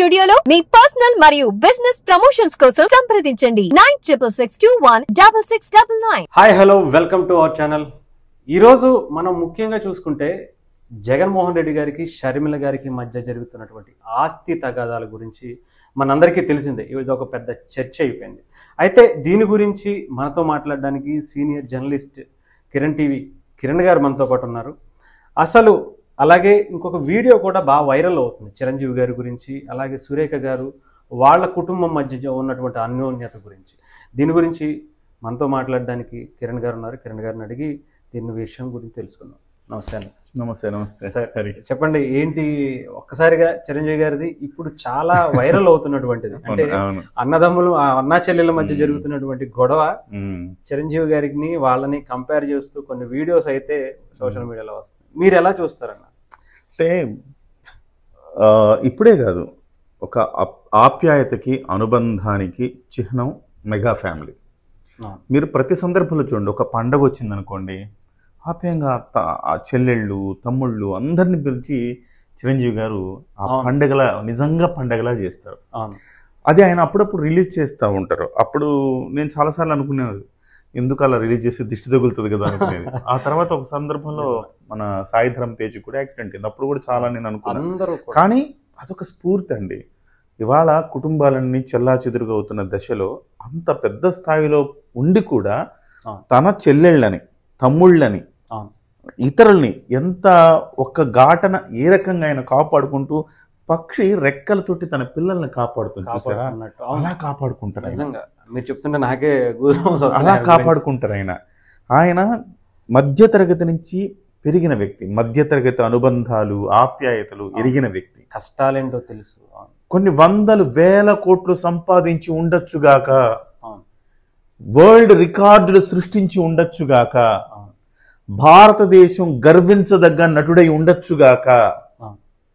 స్టూడియోలో మీ పర్సనల్ మరియు బిజినెస్ ప్రమోషన్స్ కోసం సంప్రదించండి nine triple six two one double six double nine hi hello welcome to our channel ఈరోజు మనం ముఖ్యంగా చూసుకుంటే జగన్మోహన్ రెడ్డి గారికి షర్మిల గారికి మధ్య జరుగుతున్నటువంటి ఆస్తి తగాదాల గురించి మనందరికీ తెలిసిందే ఇది ఒక పెద్ద చర్చ అయిపోయింది అయితే దీని గురించి మనతో మాట్లాడడానికి senior journalist Kiran TV Kiran garu మనతో పాటు ఉన్నారు అసలు అలాగే ఇంకొక వీడియో కూడా బాగా వైరల్ అవుతుంది చిరంజీవి గారి గురించి అలాగే సురేఖ గారు వాళ్ళ కుటుంబం మధ్య ఉన్నటువంటి అన్యోన్యత గురించి దీని గురించి మనతో మాట్లాడడానికి కిరణ్ గారు ఉన్నారు కిరణ్ గారిని అడిగి దీని విషయం గురించి తెలుసుకుందాం నమస్తే అన్న నమస్తే నమస్తే సార్ హరి చెప్పండి ఏంటి ఒక్కసారిగా చిరంజీవి గారిది ఇప్పుడు చాలా వైరల్ అవుతున్నటువంటిది అంటే అవును, అవును అన్నదమ్ములు ఆ అన్నా చెల్లెల మధ్య జరుగుతున్నటువంటి గొడవ ఉమ్. చిరంజీవి గారికి వాళ్ళని కంపేర్ చేస్తూ కొన్ని వీడియోస్ అయితే సోషల్ మీడియాలో వస్తాయి మీరు ఎలా చూస్తారన్న అంటే ఆ, ఇప్పుడే కాదు ఒక ఆప్- ఆప్యాయతకి అనుబంధానికి చిహ్నం మెగా ఫ్యామిలీ మీరు ప్రతి సందర్భంలో చూడండి ఒక పండగ వచ్చిందనుకోండి ఆప్యాయంగా అత్త ఆ చెల్లెళ్ళు తమ్ముళ్ళు అందరిని పిలిచి చిరంజీవి గారు ఆ అవును. పండగలా నిజంగా పండగలా చేస్తారు అవును అది ఆయన అప్పుడప్పుడు రిలీజ్ చేస్తూ ఉంటారు అప్పుడు నేను చాలాసార్లు అనుకునేది ఎందుకు అలా రిలీజ్ చేస్తే దిష్టి తగులుతుంది కదా అనుకునేది ఆ తర్వాత ఒక సందర్భంలో మన సాయిధరం తేజ్ కూడా యాక్సిడెంట్ అయింది అప్పుడు కూడా చాలా నేను అనుకున్నాను అందరూ కూడా. కానీ అదొక స్ఫూర్తి అండి ఇవాళ కుటుంబాలన్నీ చెల్లా చెదురుగా అవుతున్న దశలో అంత పెద్ద స్థాయిలో ఉండి కూడా అవును. తన చెల్లెళ్ళని తమ్ముళ్ళని అవును. ఇతరుల్ని ఎంత ఒక్క ఘాటన ఏ రకంగా ఆయన కాపాడుకుంటూ పక్షి రెక్కలతోటి తన పిల్లల్ని కాపాడుతుంది చూసారా కాపాడుతున్నట్టు. అవును. అలా కాపాడుకుంటారు ఆయన. నిజంగా మీరు చెప్తుంటే నాకే goosebumps అలా వస్తున్నాయి. కాపాడుకుంటారు ఆయన ఆయన మధ్యతరగతి నుంచి పెరిగిన వ్యక్తి మధ్యతరగతి అనుబంధాలు ఆప్యాయతలు ఎరిగిన వ్యక్తి కష్టాలేంటో తెలుసు అవును. కొన్ని వందలు వేల కోట్లు సంపాదించి ఉండొచ్చుగాక అవును. వరల్డ్ రికార్డులు సృష్టించి ఉండొచ్చుగాక అవును. భారతదేశం గర్వించదగ్గ నటుడై ఉండొచ్చుగాక అవును.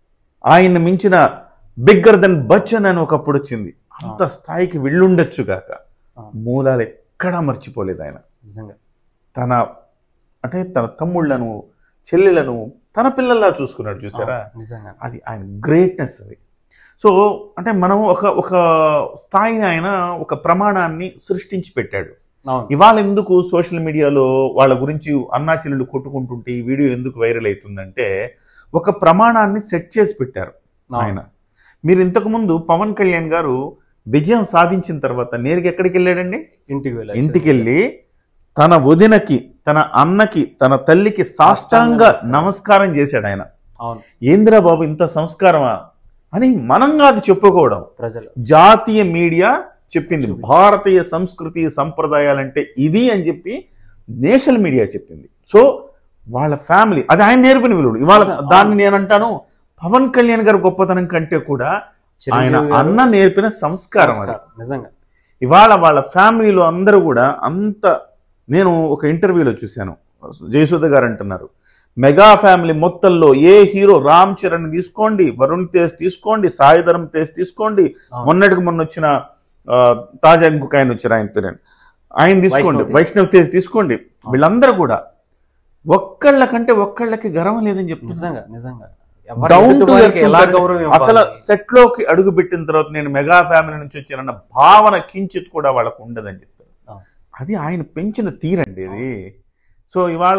ఆయన మించిన బిగ్గర్ దెన్ బచ్చన్ అని ఒకప్పుడు వచ్చింది అంత స్థాయికి వెళ్ళుండొచ్చుగాక అవును. మూలాలు ఎక్కడా మర్చిపోలేదు ఆయన నిజంగా తన అంటే తన తమ్ముళ్లను చెల్లెలను తన పిల్లల్లా చూసుకున్నాడు చూసారా అవును. నిజంగా అది ఆయన గ్రేట్నెస్ అది సో అంటే మనం ఒక ఒక స్థాయిని ఆయన ఒక ప్రమాణాన్ని సృష్టించి పెట్టాడు అవును ఇవాళ ఎందుకు సోషల్ మీడియాలో వాళ్ళ గురించి అన్నా చెల్లెలు కొట్టుకుంటుంటే ఈ వీడియో ఎందుకు వైరల్ అవుతుందంటే ఒక ప్రమాణాన్ని సెట్ చేసి పెట్టారు ఆయన మీరు ఇంతకు ముందు పవన్ కళ్యాణ్ గారు విజయం సాధించిన తర్వాత నేరుగా ఎక్కడికి వెళ్ళాడండి ఇంటికి వెళ్ళాలి ఇంటికి వెళ్ళి తన వదినకి తన అన్నకి తన తల్లికి సాష్టాంగ సాష్టాంగ నమస్కారం చేశాడు ఆయన అవును ఏందిరా బాబు ఇంత సంస్కారమా అని మనంగా అది చెప్పుకోవడం ప్రజలు జాతీయ మీడియా చెప్పింది భారతీయ సంస్కృతి సంప్రదాయాలంటే ఇది అని చెప్పి నేషనల్ మీడియా చెప్పింది సో వాళ్ళ ఫ్యామిలీ అది ఆయన నేర్పిన విలువలు ఇవాళ అవును. దాన్ని నేను అంటాను పవన్ కళ్యాణ్ గారి గొప్పతనం కంటే కూడా ఆయన చిరంజీవి గారు అన్న నేర్పిన సంస్కారం అది సంస్కారం. నిజంగా ఇవాళ వాళ్ళ ఫ్యామిలీలో అందరూ కూడా అంత నేను ఒక ఇంటర్వ్యూలో చూశాను జయసుధ గారు అంటున్నారు మెగా ఫ్యామిలీ మొత్తంలో ఏ హీరో రామ్ చరణ్ తీసుకోండి వరుణ్ తేజ్ తీసుకోండి సాయిధరం తేజ్ తీసుకోండి అవును. మొన్నటికి మొన్న వచ్చిన ఆ, తాజా ఇంకొక ఆయన వచ్చారు ఆయన పేరు ఆయన తీసుకోండి వైష్ణవ్ తేజ్. వైష్ణవ్ తేజ్ తీసుకోండి వీళ్ళందరూ కూడా ఒక్కళ్ళ కంటే ఒక్కళ్ళకి గర్వం లేదని చెప్తున్నారు నిజంగా నిజంగా ఎవరి డౌన్ టు ఎదుటివారికి ఎలా గౌరవం అసలు ఇవ్వాలి? సెట్ లోకి అడుగు పెట్టిన తర్వాత నేను మెగా ఫ్యామిలీ నుంచి వచ్చానన్న భావన కించిత్ కూడా వాళ్ళకు ఉండదని చెప్తారు అవును. అది ఆయన పెంచిన తీరండి ఇది సో ఇవాళ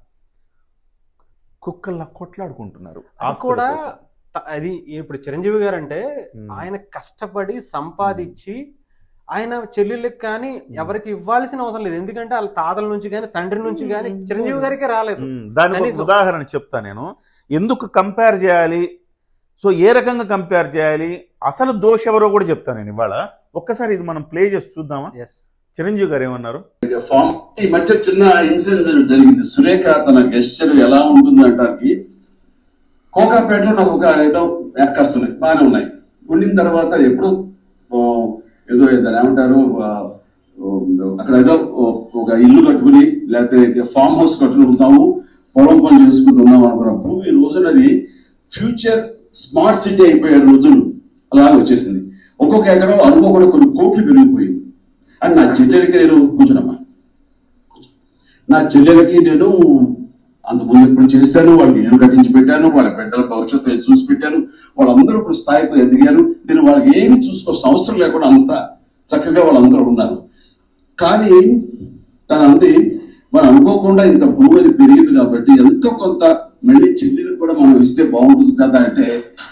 కుక్కల్లా కొట్లాడుకుంటున్నారు అది ఆస్తుల కూడా కోసం. త- అది ఇప్పుడు చిరంజీవి గారు అంటే Hmm. ఆయన కష్టపడి సంపాదించి ఆయన చెల్లెళ్ళకి కానీ ఎవరికి ఇవ్వాల్సిన అవసరం లేదు ఎందుకంటే వాళ్ళ తాతల నుంచి కానీ తండ్రి నుంచి కానీ Hmm. చిరంజీవి గారికి రాలేదు ఉమ్, దానికి ఒక కనీసం- ఉదాహరణ చెప్తా నేను ఎందుకు కంపేర్ చేయాలి సో ఏ రకంగా కంపేర్ చేయాలి అసలు దోష ఎవరో కూడా చెప్తాను నేను ఇవాళ ఒక్కసారి ఇది మనం ప్లే చేసి చూద్దామా Yes. చిరంజీవి గారు ఏమన్నారు ఫామ్ ఈ మధ్య చిన్న ఇన్సిడెంట్ జరిగింది సురేఖ తన గెస్చర్ ఎలా ఉంటుంది అంటానికి కోకాపేటలో నాకు ఒక ఏదో యాకర్స్ ఉన్నాయి బాగానే ఉన్నాయి ఉండిన తర్వాత ఎప్పుడు ఓ, ఏదో దాన్ని ఏమంటారు ఆ, ఓ, అక్కడ ఏదో ఓ- ఒక ఇల్లు కట్టుకుని లేకపోతే ఫామ్ హౌస్ కట్టుకుని ఉంటాము పొలం పని చేసుకుంటూ ఉన్నాం అనుకున్నప్పుడు ఈ రోజున అది ఫ్యూచర్ స్మార్ట్ సిటీ అయిపోయే రోజులు అలాగే వచ్చేసింది ఒక్కొక్క ఎకరం అనుకోకుండా కొన్ని కోట్లు పెరిగిపోయింది అని నా చెల్లెలకి నేను కూర్చున్నమ్మా నా చెల్లెలకి నేను అంత ముందు ఇప్పుడు చేశాను వాళ్ళకి ఇల్లు కట్టించి పెట్టాను వాళ్ళ బిడ్డల భవిష్యత్తు చూసి పెట్టాను వాళ్ళందరూ ఇప్పుడు స్థాయికి ఎదిగారు నేను వాళ్ళకి ఏమి చూసుకోవాల్సిన అవసరం లేకుండా అంత చక్కగా వాళ్ళందరూ ఉన్నారు కానీ తన అంది మనం అనుకోకుండా ఇంత భూమి అది పెరిగింది కాబట్టి ఎంతో కొంత మళ్ళీ చెల్లెలకు కూడా మనం ఇస్తే బాగుంటుంది కదా అంటే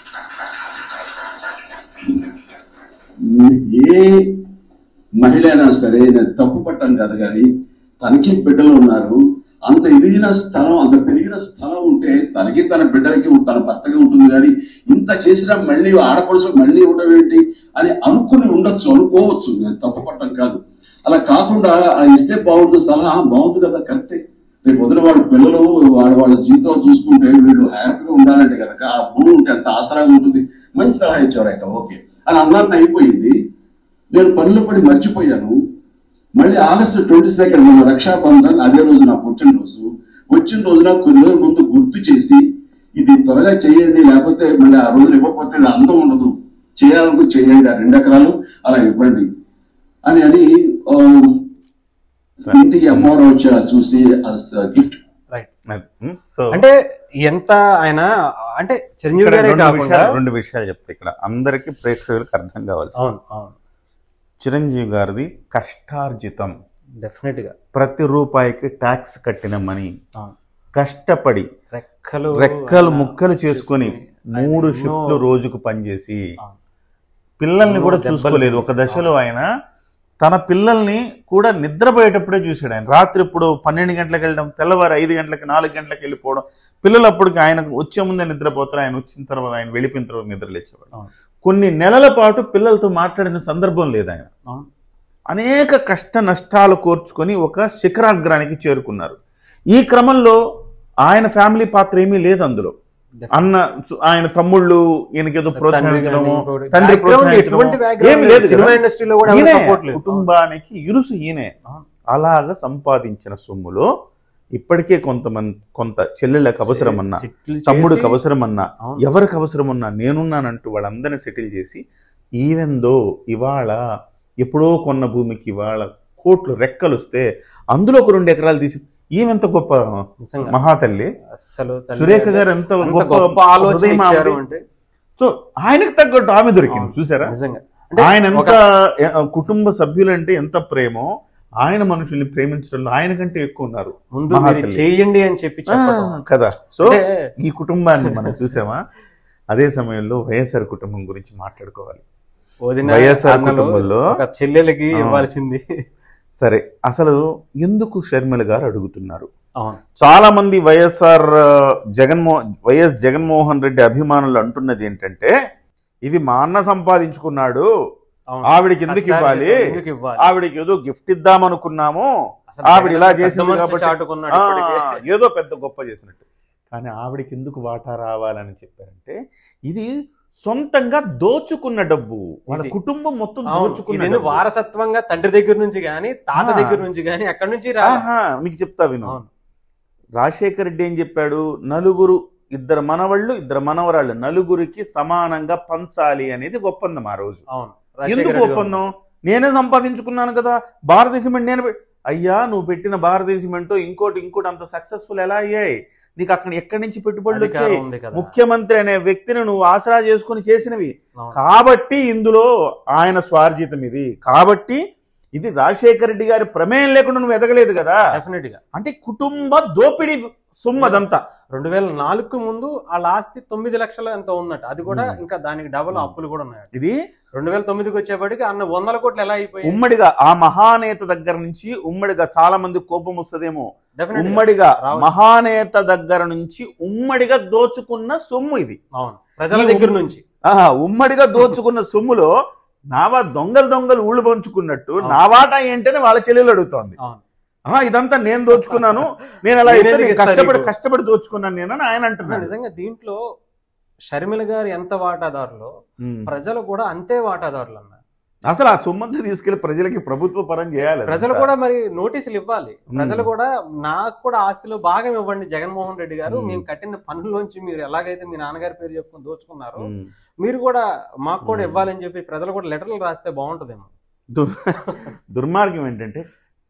ఏ మహిళ అయినా సరే నేను తప్పు పట్టాను కాదు కానీ తనకి బిడ్డలు ఉన్నారు అంత ఎదిగిన స్థలం అంత పెరిగిన స్థలం ఉంటే తనకి తన బిడ్డలకి తన భర్తకి ఉంటుంది కానీ ఇంత చేసినా మళ్ళీ ఆడపడుచు మళ్ళీ ఇవ్వడం ఏంటి అని అనుకుని ఉండొచ్చు అనుకోవచ్చు నేను తప్పు పట్టం కాదు అలా కాకుండా అలా ఇస్తే బాగుంటుంది సలహా బాగుంది కదా కరెక్టే రేపు వదిన వాళ్ళ పిల్లలు వాళ్ళ వాళ్ళ జీవితం చూసుకుంటే వీళ్ళు హ్యాపీగా ఉండాలంటే కనుక ఆ భూమి ఉంటే ఎంత ఆసరాగా ఉంటుంది మంచి సలహా ఇచ్చారు ఆయన ఓకే అని అన్నట్టు అయిపోయింది నేను పనులు పడి మర్చిపోయాను మళ్ళీ ఆగస్టు ట్వంటీ సెకండ్ మన రక్షాబంధన్ అదే రోజు నా పుట్టినరోజు వచ్చిన రోజున కొన్ని రోజుల ముందు గుర్తు చేసి ఇది త్వరగా చేయండి లేకపోతే మళ్ళీ ఆ రోజు ఇవ్వకపోతే ఇది అందం ఉండదు చేయాలకు చేయండి ఆ రెండు ఎకరాలు అలా ఇవ్వండి అని అని ఆ, ఇంటికి అమ్మవారు వచ్చి చూసి గిఫ్ట్ రైట్ అది. ఉమ్, సో అంటే ఎంత ఆయన అంటే చిరంజీవి ఇక్కడ గారే రెండు కాకుండా విషయాలు రెండు విషయాలు చెప్తే ఇక్కడ అందరికి ప్రేక్షకులకు అర్థం కావాల్సి అవును అవును చిరంజీవి గారిది కష్టార్జితం డెఫినెట్ గా ప్రతి రూపాయికి ట్యాక్స్ కట్టిన మనీ అవును కష్టపడి రెక్కలు రెక్కలు ఆయన ముక్కలు చేసుకొని ఆయన మూడు ఎన్నో- షిఫ్ట్లు రోజుకు పనిచేసి అవును. పిల్లల్ని ఎన్నో కూడా దెబ్బలు చూసుకోలేదు ఒక తిని. దశలో ఆయన తన పిల్లల్ని కూడా నిద్రపోయేటప్పుడే చూశాడు ఆయన రాత్రి ఇప్పుడు పన్నెండు గంటలకు వెళ్ళడం తెల్లవారు ఐదు గంటలకు నాలుగు గంటలకు వెళ్ళిపోవడం పిల్లలు అప్పటికి ఆయన వచ్చే ముందే నిద్రపోతారు ఆయన వచ్చిన తర్వాత ఆయన వెళ్ళిపోయిన తర్వాత నిద్ర లేచేవాడు అవును. కొన్ని నెలల పాటు పిల్లలతో మాట్లాడిన సందర్భం లేదు ఆయన అవును. అనేక కష్ట నష్టాలు కోర్చుకొని ఒక శిఖరాగ్రానికి చేరుకున్నారు ఈ క్రమంలో ఆయన ఫ్యామిలీ పాత్ర ఏమీ లేదు అందులో అన్న ఆయన తమ్ముళ్ళు ఈయనకేదో ప్రోత్సహించడము ఇంకోటి. తండ్రి Background ప్రోత్సహించడము ఎటువంటి background ఏం లేదు సినిమా కదా. ఇండస్ట్రీలో కూడా ఎవరు ఈయనే support లేదు. కుటుంబానికి ఇరుసు ఈయనే అవును. అలాగ సంపాదించిన సొమ్ములో ఇప్పటికే కొంతమంది కొంత చెల్లెళ్ళకి అవసరమన్నా Settle చేసి- తమ్ముడికి అవసరమన్నా అవును. ఎవరికి అవసరమన్నా నేనున్నానంటూ వాళ్ళందరినీ సెటిల్ చేసి ఈవెన్ దో ఇవాళ ఎప్పుడో కొన్న భూమికి ఇవాళ కోట్లు రెక్కలు వస్తే అందులో ఒక రెండు ఎకరాలు తీసి ఈమెంత గొప్ప నిజంగా. మహాతల్లి అస్సలు తల్లి సురేఖ అంటే గారు ఎంత అంత గొప్ప గొప్ప ఆలోచన హృదయం ఇచ్చారు ఆమెది. అంటే సో ఆయనకు తగ్గట్టు ఆమె దొరికింది అవును. చూసారా నిజంగా అంటే ఆయన ఎంత ఒక- ఎ- కుటుంబ సభ్యులంటే ఎంత ప్రేమో ఆయన మనుషుల్ని ప్రేమించడంలో ఆయన కంటే ఎక్కువ ఉన్నారు ముందు మీరు మహాతల్లి. చేయండి అని చెప్పి చెప్పడం ఆ, కదా సో అంటే ఈ కుటుంబాన్ని మనం చూసామా అదే సమయంలో వైఎస్ఆర్ కుటుంబం గురించి మాట్లాడుకోవాలి వదిన వైఎస్ఆర్ అన్నలు కుటుంబంలో ఒక చెల్లెలకి ఆ. ఇవ్వాల్సింది సరే అసలు ఎందుకు షర్మిల గారు అడుగుతున్నారు అవును చాలా మంది వైఎస్ఆర్ ఆ, జగన్మో వైఎస్ జగన్మోహన్ రెడ్డి అభిమానులు అంటున్నది ఏంటంటే ఇది మా అన్న సంపాదించుకున్నాడు అవును. ఆవిడకి ఎందుకు కష్టాలు ఇవ్వాలి ఎందుకు ఇవ్వాలి ఆవిడకి ఏదో గిఫ్ట్ ఇద్దాం అనుకున్నాము అసలు ఆవిడ ఇలా పెద్ద చేసింది మనసు కాబట్టి చాటుకున్నాడు ఆ, ఇప్పటికే. ఏదో పెద్ద గొప్ప చేసినట్టు కానీ ఆవిడకి ఎందుకు వాటా రావాలని చెప్పారంటే ఇది సొంతంగా దోచుకున్న డబ్బు వాళ్ళ ఇది. కుటుంబం మొత్తం అవును. దోచుకున్న ఇదేందో డబ్బు. వారసత్వంగా తండ్రి దగ్గర నుంచి గాని తాత ఆ. దగ్గర నుంచి గాని ఎక్కడి నుంచి రా ఆహా, మీకు చెప్తా విను అవును రాజశేఖర రెడ్డి ఏం చెప్పాడు నలుగురు ఇద్దరు మనవళ్ళు ఇద్దరు మనవరాళ్ళు నలుగురికి సమానంగా పంచాలి అనేది ఒప్పందం ఆ రోజు అవును రాజశేఖర ఎందుకు రెడ్డి గారు. ఒప్పందం నేనే సంపాదించుకున్నాను కదా భారతీయ సిమెంట్ నేను పె- అయ్యా నువ్వు పెట్టిన భారతీయ సిమెంట్ ఇంకోటి ఇంకోటి అంత సక్సెస్ఫుల్ ఎలా అయ్యాయి నీకు అక్కడ ఎక్కడి నుంచి పెట్టుబడులు అధికారం వచ్చాయి ఉంది కదా. ముఖ్యమంత్రి అనే వ్యక్తిని నువ్వు ఆసరా చేసుకుని చేసినవి అవును. కాబట్టి ఇందులో ఆయన స్వార్జితం ఇది కాబట్టి ఇది రాజశేఖర రెడ్డి గారి ప్రమేయం లేకుండా నువ్వు ఎదగలేదు కదా డెఫినెట్ గా అంటే కుటుంబ దోపిడీ సొమ్ము అదంతా రెండు వేల నాలుగుకు ముందు వాళ్ళ ఆస్తి తొమ్మిది లక్షలు ఎంత ఉందట అది కూడా ఉమ్. ఇంకా దానికి డబుల్ ఉమ్. అప్పులు కూడా ఉన్నాయి ఇది రెండు వేల తొమ్మిదికి వచ్చేప్పటికి అన్న వందల కోట్లు ఎలా అయిపోయి ఉమ్మడిగా ఆ మహానేత దగ్గర నుంచి ఉమ్మడిగా చాలా మంది కోపం వస్తుందేమో డెఫినెట్ ఉమ్మడిగా రావచ్చు. మహానేత దగ్గర నుంచి ఉమ్మడిగా దోచుకున్న సొమ్ము ఇది అవును ప్రజల ఈ దగ్గర ఉమ్- నుంచి ఆహా ఉమ్మడిగా దోచుకున్న సొమ్ములో నావా దొంగలు దొంగలు ఊళ్ళు పంచుకున్నట్టు అవును. నా వాటా ఏంటని వాళ్ళ చెల్లెలు అడుగుతోంది అవును ఆహా ఇదంతా నేను దోచుకున్నాను నేను అలా నేనే ఇస్తే నేను ఇస్తా కష్టపడి నీకు. కష్టపడి దోచుకున్నాను నేను అని ఆయన అంటున్నాడు నిజంగా దీంట్లో షర్మిల గారు ఎంత వాటాదారులో ఉమ్. ప్రజలు కూడా అంతే వాటాదారులు అన్న అసలు ఆ సొమ్మంతా తీసుకెళ్లి ప్రజలకి ప్రభుత్వ పరం చేయాలి ప్రజలు అదంతా. కూడా మరి నోటీసులు ఇవ్వాలి ఉమ్. ప్రజలు కూడా నాకు కూడా ఆస్తిలో భాగం ఇవ్వండి జగన్మోహన్ రెడ్డి గారు ఉమ్. మేము కట్టిన పనుల్లోంచి మీరు ఎలాగైతే మీ నాన్నగారి పేరు చెప్పుకొని దోచుకున్నారు ఉమ్. మీరు కూడా మాకు కూడా ఉమ్. ఇవ్వాలని చెప్పి ప్రజలు కూడా లెటర్లు రాస్తే బాగుంటుందేమో దుర్- దుర్మార్గం ఏంటంటే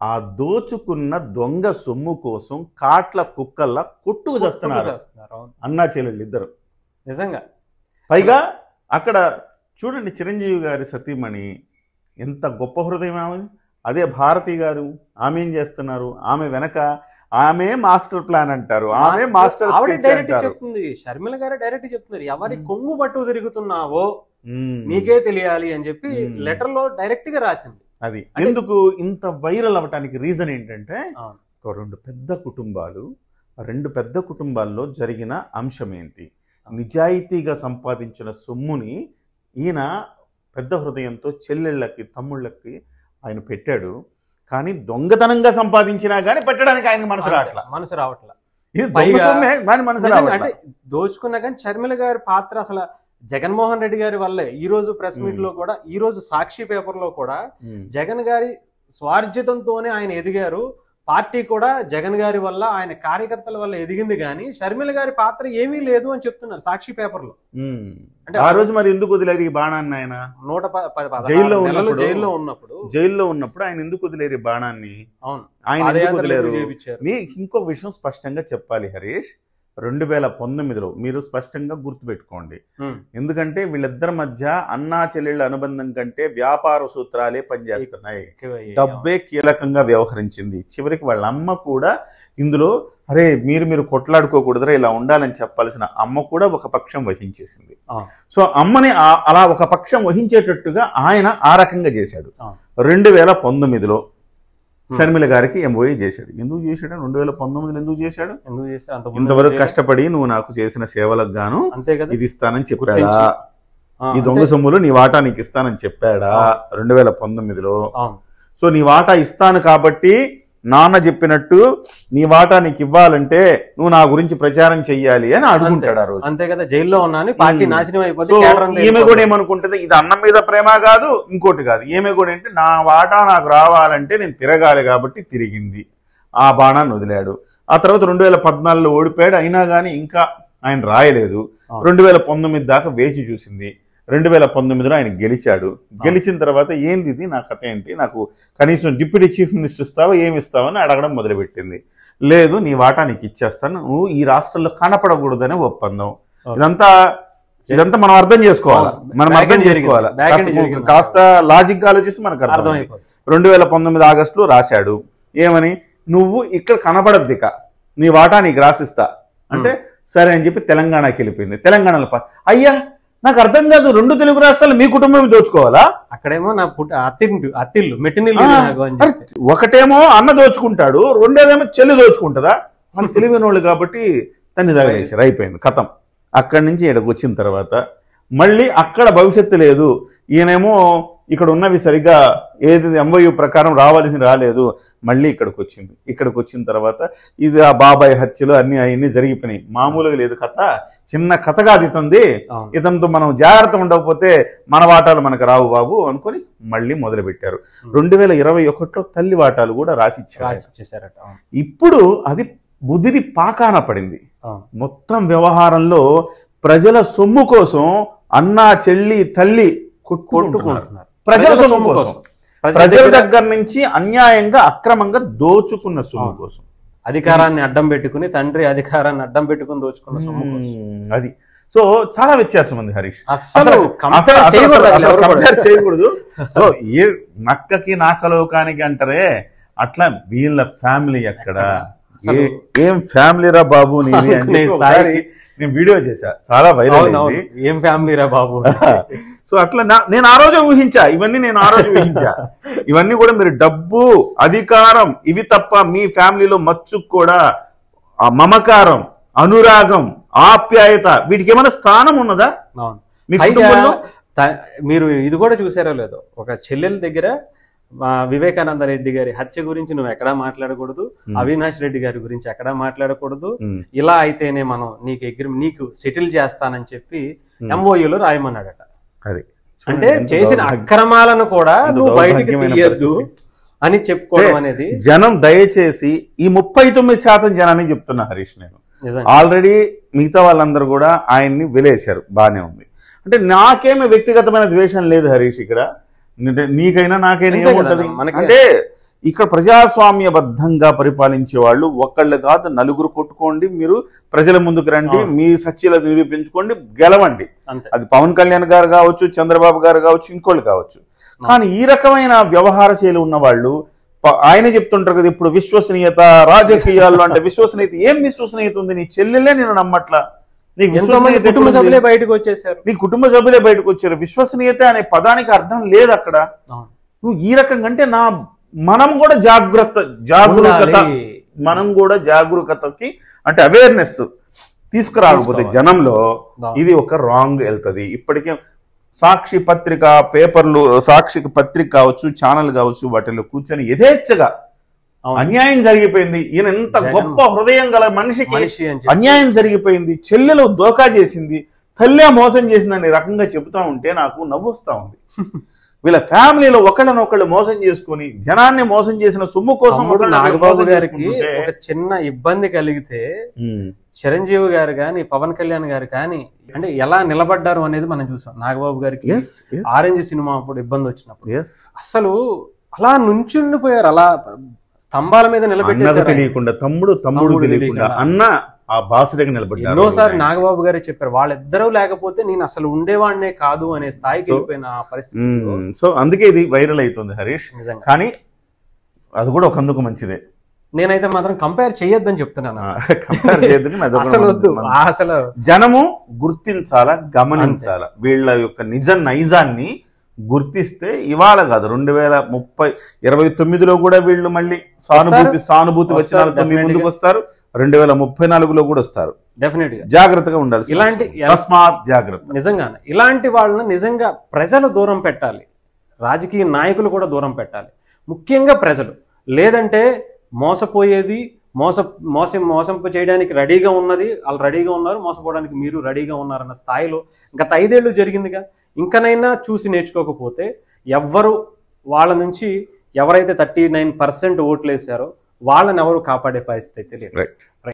ఆ దోచుకున్న దొంగ సొమ్ము కోసం కాట్ల కుక్కల్లా కొట్టుకు చేస్తున్నారు చేస్తున్నారు అవును. అన్నా చెల్లెళ్ళు ఇద్దరు నిజంగా పైగా అక్కడ చూడండి చిరంజీవి గారి సతీమణి ఎంత గొప్ప హృదయం ఆమె అదే భారతి గారు ఆమె ఏం చేస్తున్నారు ఆమె వెనక ఆమె మాస్టర్ ప్లాన్ అంటారు ఆమె మాస్టర్ ఆవిడ sketch డైరెక్ట్ అంటారు చెప్తుంది షర్మిల గారు డైరెక్ట్ చెప్తున్నారు ఎవరి మ్మ్. కొంగు పట్టు తిరుగుతున్నావో మ్మ్. నీకే తెలియాలి అని చెప్పి మ్మ్. లెటర్ లో డైరెక్ట్ గా రాసింది అది అంటే- ఎందుకు ఇంత వైరల్ అవ్వటానికి రీజన్ ఏంటంటే అవును. ఒక రెండు పెద్ద కుటుంబాలు ఆ రెండు పెద్ద కుటుంబాల్లో జరిగిన అంశం ఏంటి నిజాయితీగా సంపాదించిన సొమ్ముని ఈయన పెద్ద హృదయంతో చెల్లెళ్ళకి తమ్ముళ్ళకి ఆయన పెట్టాడు కానీ దొంగతనంగా సంపాదించినా కానీ పెట్టడానికి ఆయన మనసు రావట్లా మనసు రావట్లా ఇది దొంగ పైగా- సొమ్మే దాని మనసు నిజంగా రావట్లా అంటే దోచుకున్నా కానీ షర్మిల గారి పాత్ర అసలు జగన్మోహన్ రెడ్డి గారి వల్లే ఈ రోజు ప్రెస్ మీట్ లో కూడా ఈ రోజు సాక్షి పేపర్ లో కూడా ఉమ్. జగన్ గారి స్వార్జితంతోనే ఆయన ఎదిగారు పార్టీ కూడా జగన్ గారి వల్ల ఆయన కార్యకర్తల వల్ల ఎదిగింది కానీ షర్మిల గారి పాత్ర ఏమీ లేదు అని చెప్తున్నారు సాక్షి పేపర్ లో ఉమ్. అంటే ఆ రోజు మరి ఎందుకు వదిలేరు ఈ బాణాన్ని ఆయన నూట ప- ప- పదహారు జైల్లో నెలలు ఉన్నప్పుడు- జైల్లో ఉన్నప్పుడు జైల్లో ఉన్నప్పుడు ఆయన ఎందుకు వదిలేరు ఈ బాణాన్ని అవును ఆయన ఎందుకు పాదయాత్రలు వదిలేరు ఎందుకు చేయించారు మీ ఇంకో విషయం స్పష్టంగా చెప్పాలి హరీష్ రెండు వేల పంతొమ్మిదిలో మీరు స్పష్టంగా గుర్తుపెట్టుకోండి ఉమ్. ఎందుకంటే వీళ్ళిద్దరి మధ్య అన్నా చెల్లెళ్ళ అనుబంధం కంటే వ్యాపార సూత్రాలే పనిచేస్తున్నాయి ఎక్కువయ్యాయి. డబ్బే కీలకంగా వ్యవహరించింది చివరికి వాళ్ళ అమ్మ కూడా ఇందులో అరే మీరు మీరు కొట్లాడుకోకూడదురా ఇలా ఉండాలని చెప్పాల్సిన అమ్మ కూడా ఒక పక్షం వహించేసింది ఆ. సో అమ్మని ఆ- అలా ఒక పక్షం వహించేటట్టుగా ఆయన ఆ రకంగా చేశాడు ఆ. రెండు వేల పంతొమ్మిదిలో Hmm. షర్మిల గారికి ఎంఓఏ చేశాడు ఎందుకు చేశాడు రెండు వేల పంతొమ్మిదిలో ఎందుకు చేశాడు ఎందుకు చేశారు? అంత ముందు ఇంతవరకు ఎందుకు కష్టపడి నువ్వు నాకు చేసిన సేవలకు గాను చేయలేదు? అంతే కదా ఇది ఇస్తానని చెప్పాడా గుర్తించి. ఆ, ఈ దొంగ అంతే. సొమ్ములు నీ వాటా నీకు ఇస్తానని చెప్పాడా ఆ. రెండు వేల పంతొమ్మిదిలో అవును సో నీ వాటా ఇస్తాను కాబట్టి నాన్న చెప్పినట్టు నీ వాటా నీకు ఇవ్వాలంటే నువ్వు నా గురించి ప్రచారం చెయ్యాలి అని అడుగుంటాడు ఆ రోజు అంతే కదా జైల్లో ఉన్నాను పార్టీ ఉమ్. నాశనం అయిపోతే సో కేడర్ అంతా ఈమె కూడా వెళ్ళిపోతుంది. ఏమనుకుంటది ఇది అన్నం మీద ప్రేమ కాదు ఇంకోటి కాదు ఈమె కూడా ఏంటి నా వాటా నాకు రావాలంటే నేను తిరగాలి కాబట్టి తిరిగింది ఆ బాణాన్ని వదిలాడు ఆ తర్వాత రెండు వేల పద్నాలుగులో ఓడిపోయాడు అయినా కానీ ఇంకా ఆయన రాయలేదు అవును. రెండు వేల పంతొమ్మిది దాకా వేచి చూసింది రెండు వేల పంతొమ్మిదిలో ఆయన గెలిచాడు గెలిచిన తర్వాత ఏంది ఇది నా కథ ఏంటి నాకు కనీసం డిప్యూటీ చీఫ్ మినిస్టర్ ఇస్తావా ఏమి ఇస్తావా అని అడగడం మొదలుపెట్టింది లేదు నీ వాటా నీకు ఇచ్చేస్తాను నువ్వు ఈ రాష్ట్రంలో కనపడకూడదనే ఒప్పందం ఓకే. ఇదంతా ఇదంతా మనం అర్థం చేసుకోవాలి అవును. మనం Back అర్థం end చేసుకోవాలి జరిగింది. Back end కాస్త- జరిగింది. కాస్త లాజిక్ ఆలోచిస్తే మనకు అర్థం అర్థమైపోతుంది రెండు వేల పంతొమ్మిది ఆగస్టులో రాశాడు ఏమని నువ్వు ఇక్కడ కనపడద్దు ఇక నీ వాటా నీకు రాసిస్తా అంటే సరే అని చెప్పి తెలంగాణకి వెళ్ళిపోయింది తెలంగాణలో ప- అయ్యా నాకు అర్థం కాదు రెండు తెలుగు రాష్ట్రాలు మీ కుటుంబం దోచుకోవాలా అక్కడేమో నా పుట్ట అత్తింటి అత్తిల్లు మెట్టినిల్లు ఆ, నాకు అని అరే, చెప్పి. ఒకటేమో అన్న దోచుకుంటాడు రెండోదేమో చెల్లి దోచుకుంటుందా వాళ్ళు తెలివైన వాళ్ళు కాబట్టి తన్ని తగలేసారు అయిపోయింది కథం అక్కడి నుంచి ఇక్కడికి వచ్చిన తర్వాత మళ్ళీ అక్కడ భవిష్యత్తు లేదు ఈయనేమో ఇక్కడ ఉన్నవి సరిగ్గా ఏది ఎంవయు ప్రకారం రావాల్సింది రాలేదు మళ్ళీ ఇక్కడికి వచ్చింది ఇక్కడికి వచ్చిన తర్వాత ఇది ఆ బాబాయ్ హత్యలు అన్ని అవన్నీ జరిగిపోయినాయి మామూలుగా లేదు కథ చిన్న కథ కాదు ఇతంది అవును. ఇతనితో మనం జాగ్రత్త ఉండకపోతే మన వాటాలు మనకు రావు బాబు అనుకొని మళ్ళీ మొదలు పెట్టారు రెండు వేల ఇరవై ఒకటిలో తల్లి వాటాలు కూడా రాసిచ్చారు రాసి ఇచ్చేసారట అవును. ఇప్పుడు అది ముదిరి పాకాన పడింది అవును. మొత్తం వ్యవహారంలో ప్రజల సొమ్ము కోసం అన్న చెల్లి తల్లి కొట్టుకుంటున్నారు కొట్టుకుంటున్నారు ప్రజల సొమ్ము కోసం ప్రజల దగ్గర దగ్గర నుంచి అన్యాయంగా అక్రమంగా దోచుకున్న సొమ్ము అవును. కోసం అధికారాన్ని అడ్డం పెట్టుకుని తండ్రి అధికారాన్ని అడ్డం పెట్టుకుని దోచుకున్న సొమ్ము కోసం. మ్మ్. అది సో చాలా వ్యత్యాసం ఉంది హరీష్ అస్సలు అసలు compare అసలు- అసలు- చేయకూడదు అసలు ఎవరు కూడా. compare చేయకూడదు ఓ, ఏ నక్కకి నాకలోకానికి అంటారే అట్లా వీళ్ళ ఫ్యామిలీ ఎక్కడ అసలు- ఏ- ఏం ఫ్యామిలీ రా బాబు నీది అని అనుకునే చెప్పి ఒకసారి నేను వీడియో చేశా చాలా వైరల్ అవును, అవును. అయింది ఏం ఫ్యామిలీ రా బాబు సో అట్లా నా- నేను ఆ రోజే ఊహించా ఇవన్నీ నేను ఆ రోజు ఊహించా ఇవన్నీ కూడా మీరు డబ్బు అధికారం ఇవి తప్ప మీ ఫ్యామిలీలో మచ్చుకు కూడా ఆ మమకారం అనురాగం ఆప్యాయత వీటికి ఏమైనా స్థానం ఉన్నదా అవును మీ పైగా కుటుంబంలో త- మీరు ఇది కూడా చూసారో లేదో ఒక చెల్లెల దగ్గర ఆ, వివేకానంద రెడ్డి గారి హత్య గురించి నువ్వు ఎక్కడా మాట్లాడకూడదు Hmm. అవినాష్ రెడ్డి గారి గురించి ఎక్కడా మాట్లాడకూడదు ఉమ్, ఇలా అయితేనే మనం నీకు ఎగ్రి నీకు సెటిల్ చేస్తానని చెప్పి Hmm. ఎంఓయూలో రాయమన్నాడట అది అంటే చూడండి, ఎంత చేసిన దౌర్భాగ్యం. అక్రమాలను కూడా ఎంత నువ్వు బయటికి దౌర్భాగ్యమైన తీయద్దు పరిస్థితి. అని చెప్పుకోవడం అంటే అనేది జనం దయచేసి ఈ ముప్పై తొమ్మిది శాతం జనాన్ని చెప్తున్నా హరీష్ నేను నిజంగా ఆల్రెడీ మిగతా వాళ్ళందరూ కూడా ఆయన్ని వెలేశారు బానే ఉంది అంటే నాకేమి వ్యక్తిగతమైన ద్వేషం లేదు హరీష్ ఇక్కడ అంటే నీకైనా నాకైనా అంతే కదా, ఏముంటది మనకి- అంటే ఇక్కడ ప్రజాస్వామ్యబద్ధంగా పరిపాలించే వాళ్ళు ఒకళ్ళు కాదు నలుగురు కొట్టుకోండి మీరు ప్రజల ముందుకు రండి అవును. మీ సత్యలు నిరూపించుకోండి గెలవండి అంతే అది పవన్ కళ్యాణ్ గారు కావచ్చు చంద్రబాబు గారు కావచ్చు ఇంకోళ్ళు కావచ్చు కానీ ఈ రకమైన వ్యవహార శైలి ఉన్న వాళ్ళు ప- ఆయన చెప్తుంటారు కదా ఇప్పుడు విశ్వసనీయత రాజకీయాల్లో అంటే విశ్వసనీయత ఏం విశ్వసనీయత ఉంది నీ చెల్లెలే నేను నమ్మట్లా నీకు ఎంతో మంది విశ్వసనీయత కుటుంబ ఎక్కడుంది? సభ్యులే బయటకు వచ్చేసారు నీ కుటుంబ సభ్యులే బయటకు వచ్చారు విశ్వసనీయత అనే పదానికి అర్థం లేదు అక్కడ అవును. నువ్వు ఈ రకంగా అంటే నా మనం కూడా జాగ్రత్త జాగరూకత ఉండాలి. మనం కూడా జాగరూకతకి అంటే అవేర్నెస్ తీసుకురాకపోతే తీసుకోవాలి. జనంలో అవును. ఇది ఒక రాంగ్ వెళ్తది ఇప్పటికే సాక్షి పత్రిక పేపర్లు సాక్షి పత్రిక కావచ్చు ఛానల్ కావచ్చు వాటిలో కూర్చొని యథేచ్ఛగా అవును. అన్యాయం జరిగిపోయింది ఈయన ఎంత జగన్ గొప్ప హృదయం గల మనిషికి మనిషి అని చెప్పి అన్యాయం జరిగిపోయింది చెల్లెలు దోకా చేసింది తల్లే మోసం చేసిందని రకంగా చెబుతా ఉంటే నాకు నవ్వు వస్తా ఉంది వీళ్ళ ఫ్యామిలీలో ఒకళ్ళనొకళ్ళు మోసం చేసుకొని జనాన్ని మోసం చేసిన సొమ్ము కోసం తమ్ముడు ఒకళ్ళనొకళ్ళు నాగబాబు మోసం గారికి చేసుకుంటుంటే, ఒక చిన్న ఇబ్బంది కలిగితే ఉమ్, చిరంజీవి గారు కానీ పవన్ కళ్యాణ్ గారు కానీ అంటే ఎలా నిలబడ్డారు అనేది మనం చూసాం నాగబాబు గారికి yes, yes, ఆరెంజ్ సినిమా అప్పుడు ఇబ్బంది వచ్చినప్పుడు yes. అసలు అలా నుంచుండిపోయారు అలా స్తంభాల మీద అన్నకు నిలబెట్టేశారు ఆయన. తెలియకుండా తమ్ముడు తమ్ముడు తమ్ముడు తెలియకుండా తెలియకుండా. అన్న ఆ బాసుడికి నిలబడ్డారు ఎన్నోసార్లు నాగబాబు గారే చెప్పారు వాళ్ళిద్దరూ లేకపోతే నేను అసలు ఉండేవాడినే కాదు అనే స్థాయికి So, వెళ్ళిపోయిన ఆ పరిస్థితి ఉమ్, సో అందుకే ఇది వైరల్ అవుతుంది హరీష్ నిజంగా కానీ అది కూడా ఒకందుకు మంచిదే నేనైతే మాత్రం కంపేర్ చేయొద్దని చెప్తున్నాను కంపేర్ చేయొద్దు అది ఒక అసలు వద్దు మంచి- ఆ అసలు జనము గుర్తించాలా గమనించాలా వీళ్ళ యొక్క నిజ నైజాన్ని గుర్తిస్తే ఇవాళ కాదు రెండు వేల ముప్పై ఇరవై తొమ్మిదిలో కూడా వీళ్ళు మళ్ళీ సానుభూతి సానుభూతి వస్తారు, వచనాలతో మీ definitely ముందుకు గా. వస్తారు రెండు వేల ముప్పై నాలుగులో కూడా వస్తారు డెఫినెట్ గా జాగ్రత్తగా ఉండాలి ఇలాంటి- తస్మాత్ జాగ్రత్త నిజంగానే ఇలాంటి వాళ్ళని నిజంగా ప్రజలు దూరం పెట్టాలి రాజకీయ నాయకులు కూడా దూరం పెట్టాలి ముఖ్యంగా ప్రజలు లేదంటే మోసపోయేది మోస మోసం మోసం చేయడానికి రెడీగా ఉన్నది వాళ్ళు రెడీగా ఉన్నారు మోసపోవడానికి మీరు రెడీగా ఉన్నారన్న స్థాయిలో గత ఐదేళ్లు జరిగిందిగా ఇంకనైనా చూసి నేర్చుకోకపోతే ఎవ్వరు వాళ్ళ నుంచి ఎవరైతే థర్టీ నైన్ పర్సెంట్ ఓట్లు వేసారో వాళ్ళని ఎవరు కాపాడే పరిస్థితి అయితే లేదు రైట్